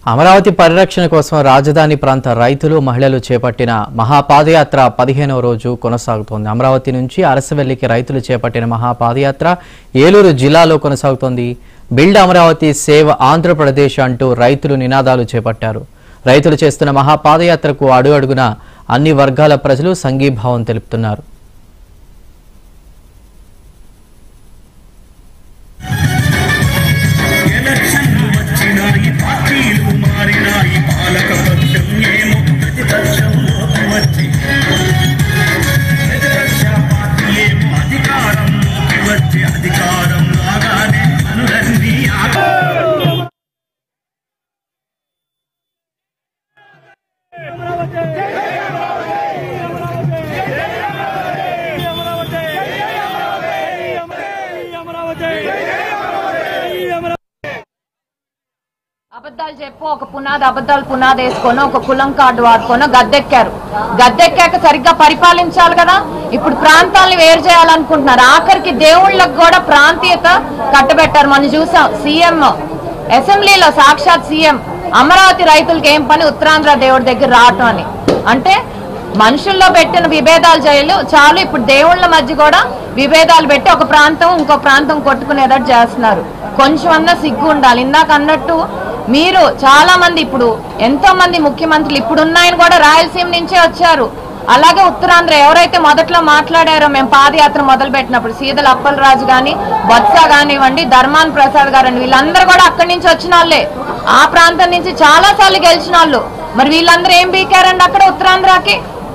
అమరావతి పరిరక్షణ కోసం రాజధాని ప్రాంత రైతులు మహిళలు చేపట్టిన మహాపాదయాత్ర పదిహేనవ రోజు కొనసాగుతోంది అమరావతి నుంచి అరసవెల్లికి రైతులు చేపట్టిన మహాపాదయాత్ర ఏలూరు జిల్లాలో కొనసాగుతోంది బిల్డ్ అమరావతి సేవ్ ఆంధ్రప్రదేశ్ అంటూ రైతులు నినాదాలు చేపట్టారు రైతులు చేస్తున్న మహాపాదయాత్రకు అడుగు అడుగున అన్ని వర్గాల ప్రజలు సంఘీభావం తెలుపుతున్నారు ఎలక్షన్లు వచ్చినాయి పార్టీలు మారినాయి పాలక పక్షం ఏమో ప్రతిపక్షంలోకి వచ్చి ప్రతిపక్ష పార్టీ ఏమో అధికారంలోకి వచ్చి అధికారం లాగానే అనులన్నీ ఆగా అబద్ధాలు చెప్పు ఒక పునాది అబద్ధాలు పునాది వేసుకొని ఒక కులం కార్డు వాడుకొని గద్దెక్కారు గద్దెక్కాక సరిగ్గా పరిపాలించాలి కదా ఇప్పుడు ప్రాంతాలను వేరు చేయాలనుకుంటున్నారు ఆఖరికి దేవుళ్ళకు కూడా ప్రాంతీయత కట్టబెట్టారు మనం చూసాం సీఎం అసెంబ్లీలో సాక్షాత్ సీఎం అమరావతి రైతులకి ఏం పని ఉత్తరాంధ్ర దేవుడి దగ్గర రావటం అని అంటే మనుషుల్లో పెట్టిన విభేదాలు చేయలు చాలు ఇప్పుడు దేవుళ్ళ మధ్య కూడా విభేదాలు పెట్టి ఒక ప్రాంతం ఇంకో ప్రాంతం కొట్టుకునేటట్టు చేస్తున్నారు కొంచెం అన్నా సిగ్గు ఉండాలి ఇందాక అన్నట్టు మీరు చాలా మంది ఇప్పుడు ఎంతో మంది ముఖ్యమంత్రులు ఇప్పుడు ఉన్నాయని కూడా రాయలసీమ నుంచే వచ్చారు అలాగే ఉత్తరాంధ్ర ఎవరైతే మొదట్లో మాట్లాడారో మేము పాదయాత్ర మొదలు పెట్టినప్పుడు సీదల అప్పలరాజు గాని బొత్స కానివ్వండి ధర్మాన్ ప్రసాద్ గారండి వీళ్ళందరూ కూడా అక్కడి నుంచి వచ్చిన వాళ్ళే ఆ ప్రాంతం నుంచి చాలా సార్లు గెలిచిన వాళ్ళు మరి వీళ్ళందరూ ఏం బీకారండి అక్కడ ఉత్తరాంధ్రకి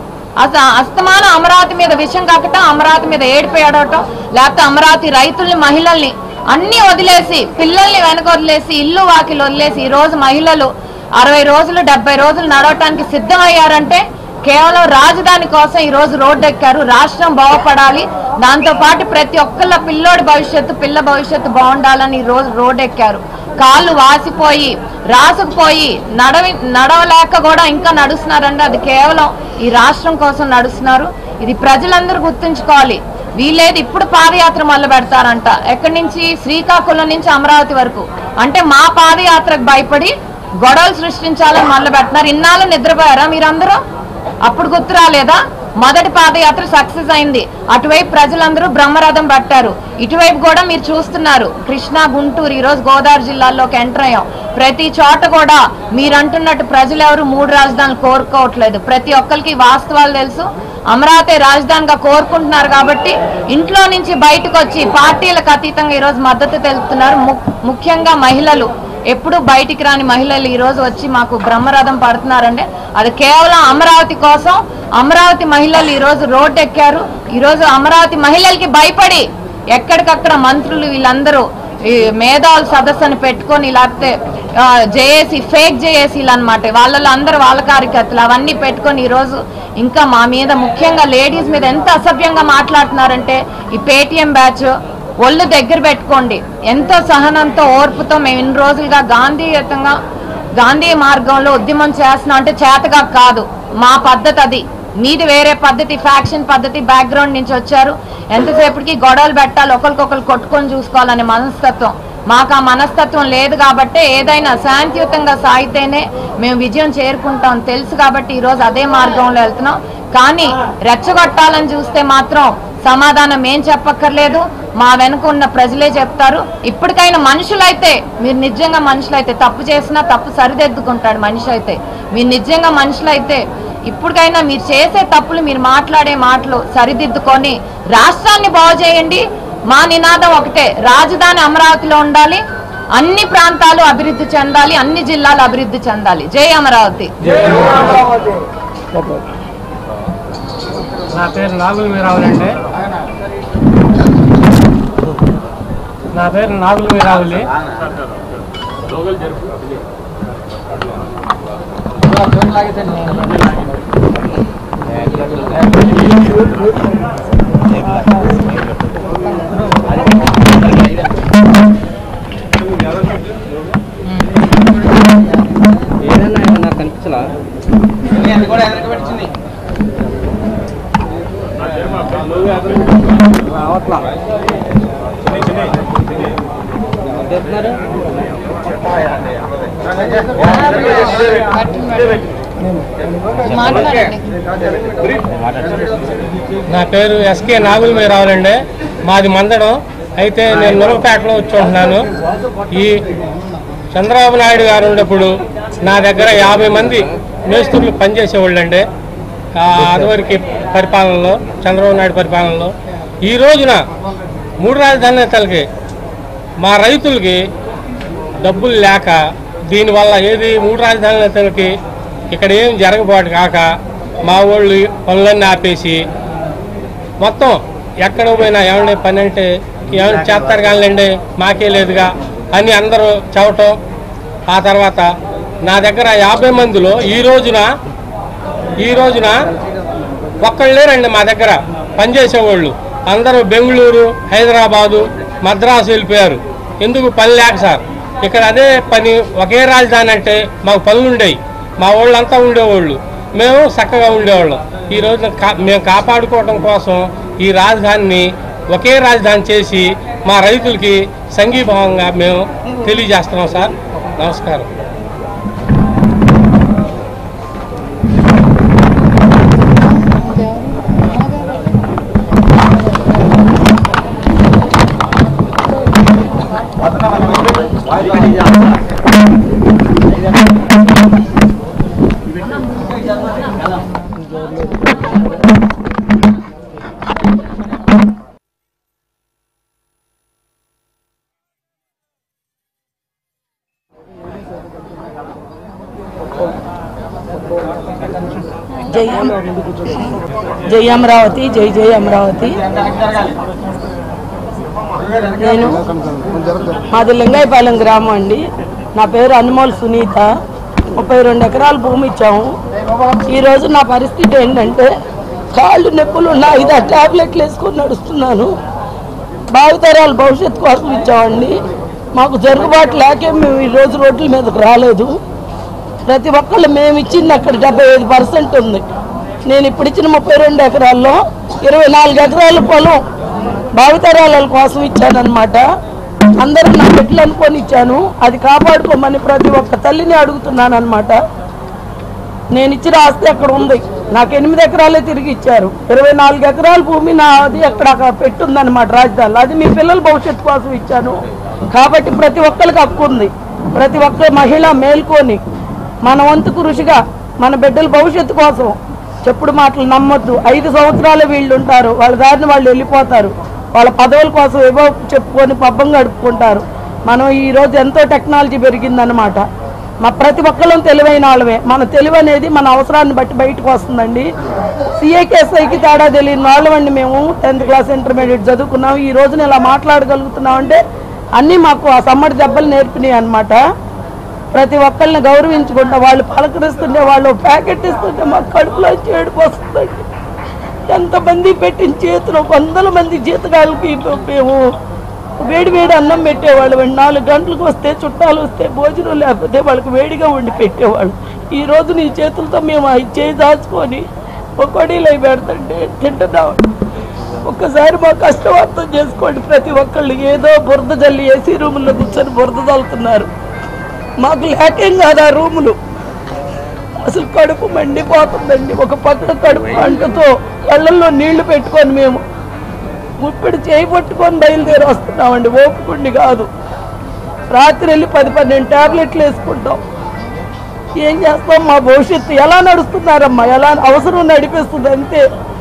అస అస్తమానం అమరావతి మీద విషం కాకటం అమరావతి మీద ఏడిపి ఏడవటం లేకపోతే అమరావతి రైతుల్ని మహిళల్ని అన్ని వదిలేసి పిల్లల్ని వెనక వదిలేసి ఇల్లు వాకిలు వదిలేసి ఈ రోజు మహిళలు అరవై రోజులు డెబ్బై రోజులు నడవటానికి సిద్ధమయ్యారంటే కేవలం రాజధాని కోసం ఈ రోజు రోడ్డు ఎక్కారు రాష్ట్రం బాగుపడాలి దాంతో పాటు ప్రతి ఒక్కళ్ళ పిల్లోడి భవిష్యత్తు పిల్ల భవిష్యత్తు బాగుండాలని ఈ రోజు రోడ్డు ఎక్కారు కాళ్ళు వాసిపోయి రాసుకుపోయి నడవి నడవలేక కూడా ఇంకా నడుస్తున్నారంటే అది కేవలం ఈ రాష్ట్రం కోసం నడుస్తున్నారు ఇది ప్రజలందరూ గుర్తుంచుకోవాలి వీళ్ళేది ఇప్పుడు పాదయాత్ర మొదలు పెడతారంట ఎక్కడి నుంచి శ్రీకాకుళం నుంచి అమరావతి వరకు అంటే మా పాదయాత్రకు భయపడి గొడవలు సృష్టించాలని మొదలు పెడుతున్నారు ఇన్నాళ్ళు నిద్రపోయారా మీరందరూ అప్పుడు గుర్తు రాలేదా మొదటి పాదయాత్ర సక్సెస్ అయింది అటువైపు ప్రజలందరూ బ్రహ్మరథం పట్టారు ఇటువైపు కూడా మీరు చూస్తున్నారు కృష్ణా గుంటూరు ఈ రోజు గోదావరి జిల్లాల్లోకి ఎంటర్ అయ్యాం ప్రతి చోట కూడా మీరు అంటున్నట్టు ప్రజలు ఎవరు మూడు రాజధానులు కోరుకోవట్లేదు ప్రతి ఒక్కరికి వాస్తవాలు తెలుసు అమరావతి రాజధానిగా కోరుకుంటున్నారు కాబట్టి ఇంట్లో నుంచి బయటకు వచ్చి పార్టీలకు అతీతంగా ఈరోజు మద్దతు తెలుపుతున్నారు ము- ముఖ్యంగా మహిళలు ఎప్పుడు బయటికి రాని మహిళలు ఈ రోజు వచ్చి మాకు బ్రహ్మరథం పడుతున్నారంటే అది కేవలం అమరావతి కోసం అమరావతి మహిళలు ఈ రోజు రోడ్డు ఎక్కారు ఈ రోజు అమరావతి మహిళలకి భయపడి ఎక్కడికక్కడ మంత్రులు వీళ్ళందరూ ఈ మేధావుల సదస్సుని పెట్టుకొని లేకపోతే జేఏసీ ఫేక్ జేఏసీలు అనమాట వాళ్ళలో అందరూ వాళ్ళ కార్యకర్తలు అవన్నీ పెట్టుకొని ఈరోజు ఇంకా మా మీద ముఖ్యంగా లేడీస్ మీద ఎంత అసభ్యంగా మాట్లాడుతున్నారంటే ఈ పేటిఎం బ్యాచ్ ఒళ్ళు దగ్గర పెట్టుకోండి ఎంతో సహనంతో ఓర్పుతో మేము ఇన్ని రోజులుగా గాంధీయుతంగా గాంధీ మార్గంలో ఉద్యమం చేస్తున్నాం అంటే చేతగా కాదు మా పద్ధతి అది మీది వేరే పద్ధతి ఫ్యాక్షన్ పద్ధతి బ్యాక్గ్రౌండ్ నుంచి వచ్చారు ఎంతసేపటికి గొడవలు పెట్టాలి ఒకరికొకరు కొట్టుకొని చూసుకోవాలనే మనస్తత్వం మాకు ఆ మనస్తత్వం లేదు కాబట్టి ఏదైనా శాంతియుతంగా సాగితేనే మేము విజయం చేరుకుంటాం తెలుసు కాబట్టి ఈరోజు అదే మార్గంలో వెళ్తున్నాం కానీ రెచ్చగొట్టాలని చూస్తే మాత్రం సమాధానం ఏం చెప్పక్కర్లేదు మా వెనుక ఉన్న ప్రజలే చెప్తారు ఇప్పటికైనా మనుషులైతే మీరు నిజంగా మనుషులైతే తప్పు చేసినా తప్పు సరిదిద్దుకుంటాడు మనిషి అయితే మీరు నిజంగా మనుషులైతే ఇప్పటికైనా మీరు చేసే తప్పులు మీరు మాట్లాడే మాటలు సరిదిద్దుకొని రాష్ట్రాన్ని బాగు చేయండి మా నినాదం ఒకటే రాజధాని అమరావతిలో ఉండాలి అన్ని ప్రాంతాలు అభివృద్ధి చెందాలి అన్ని జిల్లాలు అభివృద్ధి చెందాలి జై అమరావతి నా పేరు నాగుల మీరావులండి నా పేరు నాగుల మీరావులి ఏదైనా ఏమన్నా కనిపించలా రావట్లా ఎవరు చెప్తున్నారు మాట్లాడండి నా పేరు ఎస్కే నాగుల మీద రావాలండి మాది మందడం అయితే నేను నురవపేటలో వచ్చి ఉంటున్నాను ఈ చంద్రబాబు నాయుడు గారు ఉన్నప్పుడు నా దగ్గర యాభై మంది మేస్త్రులు పనిచేసేవాళ్ళండి ఆ అదివరకు పరిపాలనలో చంద్రబాబు నాయుడు పరిపాలనలో ఈ రోజున మూడు రాజధాని నేతలకి మా రైతులకి డబ్బులు లేక దీనివల్ల ఏది మూడు రాజధాని నేతలకి ఇక్కడ ఏం జరగబోటు కాక మా వాళ్ళు పనులన్నీ ఆపేసి మొత్తం ఎక్కడ పోయినా ఏమండి పని అంటే ఏమైనా చేస్తారు కానిలేండి మాకే లేదుగా అని అందరూ చెప్పటం ఆ తర్వాత నా దగ్గర యాభై మందిలో ఈ రోజున ఈ రోజున ఒక్కళ్ళు లేరండి మా దగ్గర పనిచేసేవాళ్ళు అందరూ బెంగళూరు హైదరాబాదు మద్రాసు వెళ్ళిపోయారు ఎందుకు పని లేక సార్ ఇక్కడ అదే పని ఒకే రాజధాని అంటే మాకు పనులు ఉండేవి మా వాళ్ళంతా ఉండేవాళ్ళు మేము చక్కగా ఉండేవాళ్ళం ఈ రోజున కా మేము కాపాడుకోవడం కోసం ఈ రాజధానిని ఒకే రాజధాని చేసి మా రైతులకి సంఘీభావంగా మేము తెలియజేస్తున్నాం సార్ నమస్కారం జై జై అమరావతి జై జై అమరావతి నేను మాది లింగాయపాలెం గ్రామం అండి నా పేరు అనుమోల్ సునీత ముప్పై రెండు ఎకరాల భూమి ఇచ్చాము ఈరోజు నా పరిస్థితి ఏంటంటే కాళ్ళు నొప్పులు ఉన్న ఐదు టాబ్లెట్లు వేసుకొని నడుస్తున్నాను భావితరాల భవిష్యత్తు కోసం ఇచ్చామండి మాకు జరుగుబాటు లేకే మేము ఈ రోజు రోడ్ల మీదకు రాలేదు ప్రతి ఒక్కళ్ళు మేము ఇచ్చింది అక్కడ డెబ్బై ఐదు పర్సెంట్ ఉంది నేను ఇప్పుడు ఇచ్చిన ముప్పై రెండు ఎకరాల్లో ఇరవై నాలుగు ఎకరాల పొలం భావితరాల కోసం ఇచ్చానన్నమాట అందరూ నా బిడ్డలు అనుకొని ఇచ్చాను అది కాపాడుకోమని ప్రతి ఒక్క తల్లిని అడుగుతున్నాను అనమాట నేను ఇచ్చిన ఆస్తి అక్కడ ఉంది నాకు ఎనిమిది ఎకరాలే తిరిగి ఇచ్చారు ఇరవై నాలుగు ఎకరాల భూమి నాది అక్కడ అక్కడ పెట్టుందన్నమాట రాజధానిలో అది మీ పిల్లల భవిష్యత్తు కోసం ఇచ్చాను కాబట్టి ప్రతి ఒక్కరికి హక్కు ఉంది ప్రతి ఒక్క మహిళ మేల్కొని మన వంతు కృషిగా మన బిడ్డల భవిష్యత్తు కోసం చెప్పుడు మాటలు నమ్మొద్దు ఐదు సంవత్సరాలు వీళ్ళు ఉంటారు వాళ్ళ దారిని వాళ్ళు వెళ్ళిపోతారు వాళ్ళ పదవుల కోసం ఏవో చెప్పుకొని పబ్బం గడుపుకుంటారు మనం ఈ రోజు ఎంతో టెక్నాలజీ పెరిగిందనమాట మా ప్రతి ఒక్కళ్ళం తెలివైన వాళ్ళమే మన తెలివి అనేది మన అవసరాన్ని బట్టి బయటకు వస్తుందండి సిఏకేఎస్ఐకి తేడా తెలియని వాళ్ళమండి మేము టెన్త్ క్లాస్ ఇంటర్మీడియట్ చదువుకున్నాం ఈ రోజున ఇలా మాట్లాడగలుగుతున్నాం అంటే అన్నీ మాకు ఆ సమ్మడి దెబ్బలు నేర్పినాయి అనమాట ప్రతి ఒక్కరిని గౌరవించుకుంటా వాళ్ళు పలకరిస్తుంటే వాళ్ళు ప్యాకెట్ ఇస్తుంటే మాకు కడుపులో ఏడుపు వస్తుందండి ఎంతమంది పెట్టిన చేతిలో వందల మంది జీతగాళ్ళకి మేము వేడి వేడి అన్నం పెట్టేవాళ్ళు నాలుగు గంటలకు వస్తే చుట్టాలు వస్తే భోజనం లేకపోతే వాళ్ళకి వేడిగా వండి పెట్టేవాళ్ళు ఈ రోజు నీ చేతులతో మేము అవి చేయి దాచుకొని పకోడీలు అవి పెడుతుంటే తింటున్నాం ఒక్కసారి మా కష్టం అర్థం చేసుకోండి ప్రతి ఒక్కళ్ళు ఏదో బురద జల్లి ఏసీ రూముల్లో కూర్చొని బురద చల్లుతున్నారు మాకు లేకేం కాదు ఆ రూములు అసలు కడుపు మండిపోతుందండి ఒక పక్కన కడుపు అంటుతో కళ్ళల్లో నీళ్లు పెట్టుకొని మేము ఇప్పుడు చేయి పట్టుకొని బయలుదేరి వస్తున్నామండి ఓపుకుండి కాదు రాత్రి వెళ్ళి పది పన్నెండు టాబ్లెట్లు వేసుకుంటాం ఏం చేస్తాం మా భవిష్యత్తు ఎలా నడుస్తున్నారమ్మా ఎలా అవసరం నడిపిస్తుంది అంతే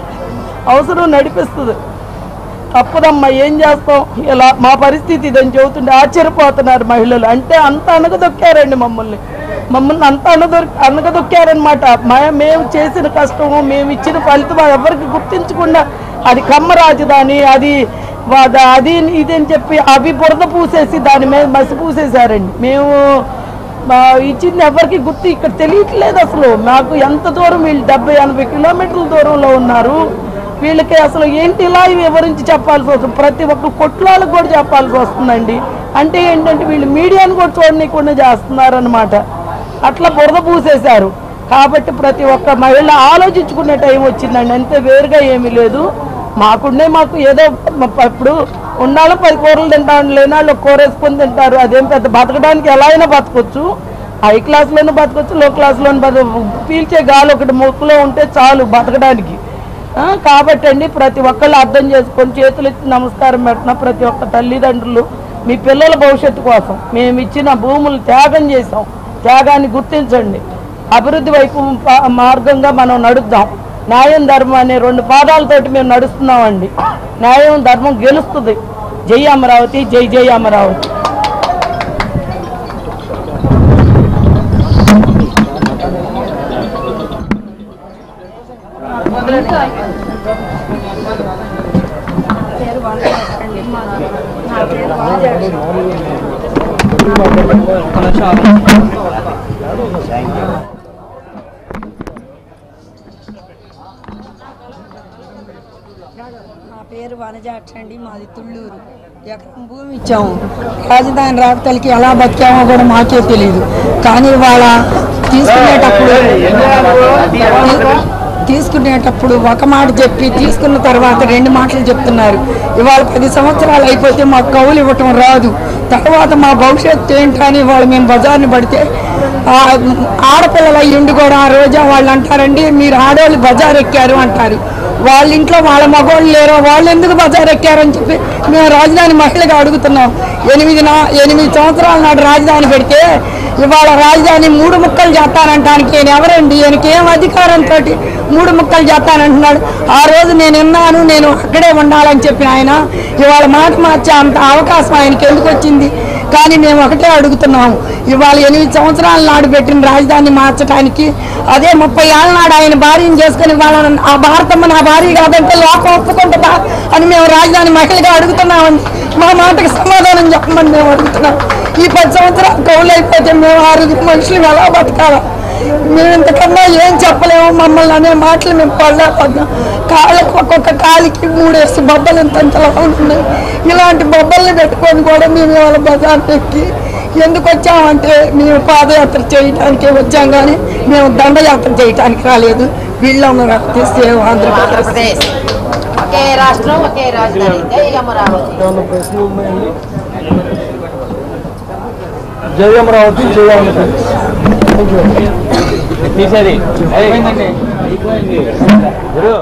అవసరం నడిపిస్తుంది తప్పదమ్మా ఏం చేస్తాం ఇలా మా పరిస్థితి ఇదని చెబుతుంటే ఆశ్చర్యపోతున్నారు మహిళలు అంటే అంత అనగదొక్కారండి మమ్మల్ని మమ్మల్ని అంత అనదొ అనగదొక్కారనమాట మా మేము చేసిన కష్టము మేము ఇచ్చిన ఫలితం ఎవరికి గుర్తించకుండా అది కమ్మ రాజధాని అది వా- అది ఇది అని చెప్పి అవి బురద పూసేసి దాని మీద మసి పూసేశారండి మేము మా ఇచ్చింది ఎవరికి గుర్తు ఇక్కడ తెలియట్లేదు అసలు మాకు ఎంత దూరం వీళ్ళు డెబ్బై ఎనభై కిలోమీటర్ల దూరంలో ఉన్నారు వీళ్ళకి అసలు ఏంటి ఇలా వివరించి చెప్పాల్సి వస్తుంది ప్రతి ఒక్క కొట్లాలకు కూడా చెప్పాల్సి వస్తుందండి అంటే ఏంటంటే వీళ్ళు మీడియాను కూడా చూడనీయకుండా చేస్తున్నారనమాట అట్లా బురద పూసేశారు కాబట్టి ప్రతి ఒక్క మహిళ ఆలోచించుకునే టైం వచ్చిందండి అంతే వేరుగా ఏమీ లేదు మాకుండే మాకు ఏదో మ- ఇప్పుడు ఉన్నాళ్ళు పది కూరలు తింటాం లేనాళ్ళు కూర వేసుకొని తింటారు అదేం పెద్ద బతకడానికి ఎలా అయినా బతకొచ్చు హై క్లాస్లోనూ బతకొచ్చు లో క్లాస్లోనూ బతక పీల్చే గాలి ఒకటి ముక్కులో ఉంటే చాలు బతకడానికి ఆ, కాబట్టి అండి ప్రతి ఒక్కళ్ళు అర్థం చేసుకొని చేతులు ఎత్తి నమస్కారం పెట్టిన ప్రతి ఒక్క తల్లిదండ్రులు మీ పిల్లల భవిష్యత్తు కోసం మేము ఇచ్చిన భూములు త్యాగం చేసాం త్యాగాన్ని గుర్తించండి అభివృద్ధి వైపు ప- మార్గంగా మనం నడుద్దాం న్యాయం ధర్మం అనే రెండు పాదాలతోటి మేము నడుస్తున్నామండి న్యాయం ధర్మం గెలుస్తుంది జై అమరావతి జై జై అమరావతి నా పేరు వనజాక్ష అండి మాది తుళ్ళూరు ఎకరం భూమి ఇచ్చాము రాజధాని రాకతలకి ఎలా బతికామో కూడా మాకే తెలియదు కానీ వాళ్ళ తీసుకునేటప్పుడు తీసుకునేటప్పుడు ఒక మాట చెప్పి తీసుకున్న తర్వాత రెండు మాటలు చెప్తున్నారు ఇవాళ పది సంవత్సరాలు అయిపోతే మాకు కవులు ఇవ్వటం రాదు తర్వాత మా భవిష్యత్తు ఏంటని వాళ్ళు మేము బజార్ని పడితే ఆ ఆడపిల్లల ఇండి కూడా ఆ రోజా వాళ్ళు అంటారండి మీరు ఆడవాళ్ళు బజార్ ఎక్కారు అంటారు వాళ్ళ ఇంట్లో వాళ్ళ మగవాళ్ళు లేరో వాళ్ళు ఎందుకు బజార్ ఎక్కారని చెప్పి మేము రాజధాని మహిళగా అడుగుతున్నాం ఎనిమిది నా ఎనిమిది సంవత్సరాల నాడు రాజధాని పెడితే ఇవాళ రాజధాని మూడు ముక్కలు చేస్తానంటానికి ఈయన ఎవరండి ఈయనకి ఏం అధికారంతో మూడు ముక్కలు చేస్తానంటున్నాడు ఆ రోజు నేను విన్నాను నేను అక్కడే ఉండాలని చెప్పిన ఆయన ఇవాళ మాట మార్చే అంత అవకాశం ఆయనకి ఎందుకు వచ్చింది కానీ మేము ఒకటే అడుగుతున్నాము ఇవాళ ఎనిమిది సంవత్సరాల నాడు పెట్టిన రాజధాని మార్చడానికి అదే ముప్పై ఏళ్ళ నాడు ఆయన భార్యను చేసుకుని వాళ్ళ ఆ భారతమ్మ నా భార్య కాదంటే లోకం ఒప్పుకుంటుందా అని మేము రాజధాని మహిళగా అడుగుతున్నామండి మా మాటకి సమాధానం చెప్పమని మేము అడుగుతున్నాం ఈ పది సంవత్సరాలు కౌలు అయిపోతే మేము ఆరుగురు మనుషులు ఎలా బతకాలా మేము ఇంతకన్నా ఏం చెప్పలేము మమ్మల్ని అనే మాటలు మేము పడలేకపోతున్నాం కాళ్ళకి ఒక్కొక్క కాలికి మూడేసి బొబ్బలు ఇంతంతలా ఉంటున్నాయి ఇలాంటి బొబ్బల్ని పెట్టుకొని కూడా మేము ఇవాళ బజార్ ఎక్కి ఎందుకు వచ్చామంటే మేము పాదయాత్ర చేయడానికి వచ్చాం కానీ మేము దండయాత్ర చేయడానికి రాలేదు వీళ్ళందరూ సేవ ఆంధ్రప్రదేశ్ ఒకే రాష్ట్రం ఒకే రాజధాని జై అమరావతి జై అమరావతి జై ఆంధ్రప్రదేశ్ తీసేది అయిపోయిందండి గురు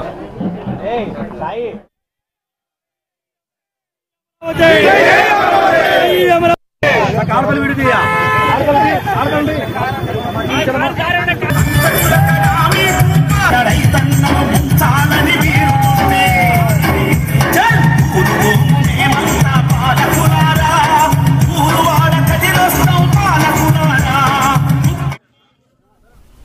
కాడపల్లి విడిది